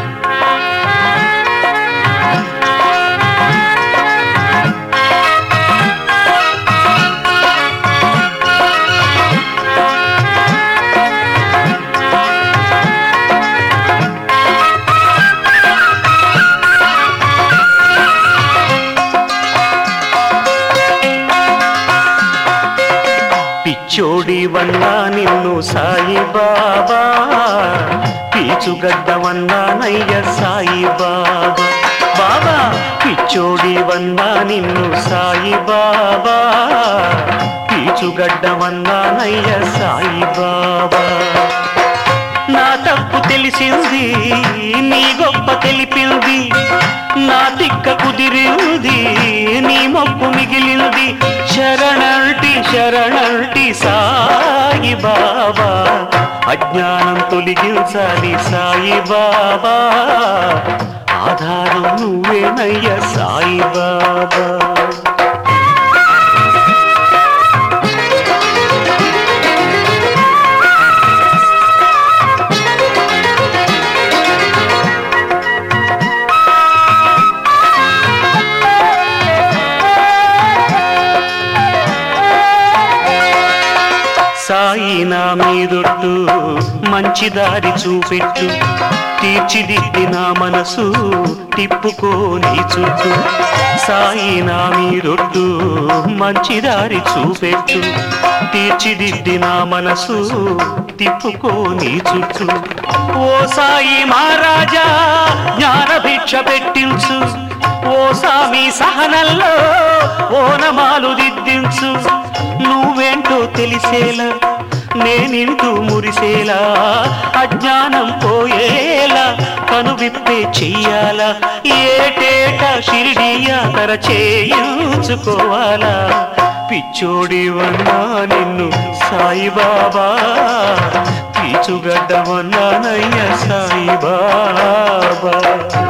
పిచ్చోడివన్నా నిన్ను సాయి బాబా పీచుగడ్డవన్నానయ్య సాయి బాబా బాబా పిచ్చోడివన్నా నిన్ను సాయి బాబా పీచుగడ్డవన్నానయ్య సాయి బాబా నా తప్పు తెలిసింది నీ గొప్ప తెలిపింది నా తిక్క కుదిరింది నీ మొక్కు మిగిలింది శరణంటి శరణంటి సాయి బాబా అజ్ఞానం తొలగించాలి సాయి బాబా ఆధారం నువ్వేనయ్య సాయి బాబా సాయి నా మీదొట్టు మంచి దారి చూపెట్టు తీర్చిదిద్ది నా మనసు తిప్పుకోని చుట్టూ సాయి నా మీదొట్టు మంచి దారి చూపెట్టు తీర్చిదిద్ది నా మనసు తిప్పుకోని చుట్టూ ఓ సాయి మహారాజా జ్ఞాన భిక్ష పెట్టించు ఓ సామి సహనంలో ఓనమాలు దిద్దించు నువ్వేంటో తెలిసేలా నేనింటూ మురిసేలా అజ్ఞానం పోయేలా కనువిప్పే చెయ్యాలా ఏటేటా షిరిడి యాతర చేయించుకోవాలా పిచ్చోడివన్నా నిన్ను సాయిబాబా పీచుగడ్డవన్నానయ్య సాయిబాబా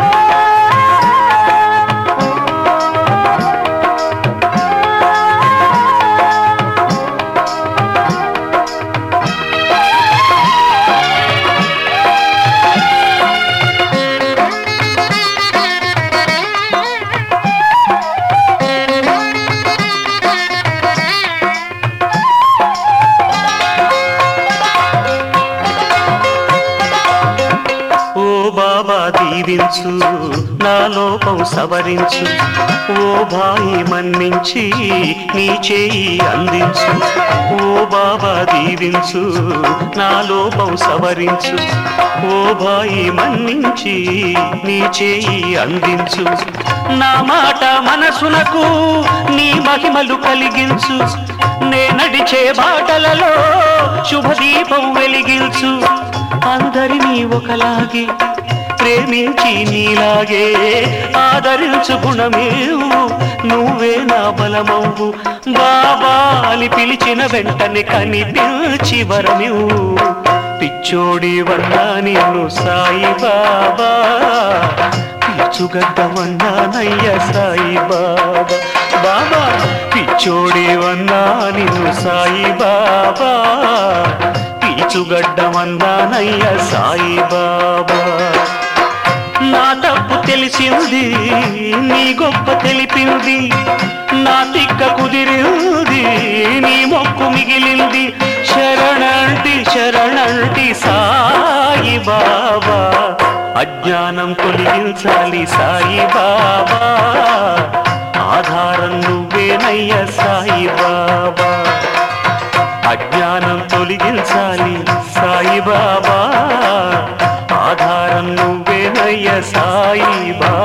ఓ బాబా దీవించు నా లోపం సవరించు ఓ భాయి మన్నించి నీ చేయి అందించు ఓ బాబా దీవించు నా లోపం సవరించు ఓ భాయి మన్నించి నీ చేయి అందించు నా మాట మనసునకు నీ మహిమలు కలిగించు నే నడిచే బాటలలో శుభదీపం వెలిగించు అందరినీ ఒకలాగే ప్రేమించి నీలాగే ఆదరించు గుణమేవు నువ్వే నా బలమవు బాబాలి పిలిచిన వెంటనే కనిపించి వరమివు పిచ్చోడి వన్నా నిన్ను సాయి బాబా పిచ్చుగడ్డవన్నానయ్య సాయి బాబా బాబా పిచ్చోడి వన్నా నిన్ను సాయి బాబా పీచుగడ్డమన్నానయ్య సాయి బాబా నా తప్పు తెలిసింది నీ గొప్ప తెలిపింది నా తిక్క కుదిరింది నీ మొక్కు మిగిలింది శరణంటి శరణంటి సాయి బాబా అజ్ఞానం తొలగించాలి సాయి బాబా ఆధారం నువ్వేనయ్య సాయి బాబా అజ్ఞానం తొలగించాలి సాయి బాబా ఆధారం నువ్వేనయ్య సాయి బాబా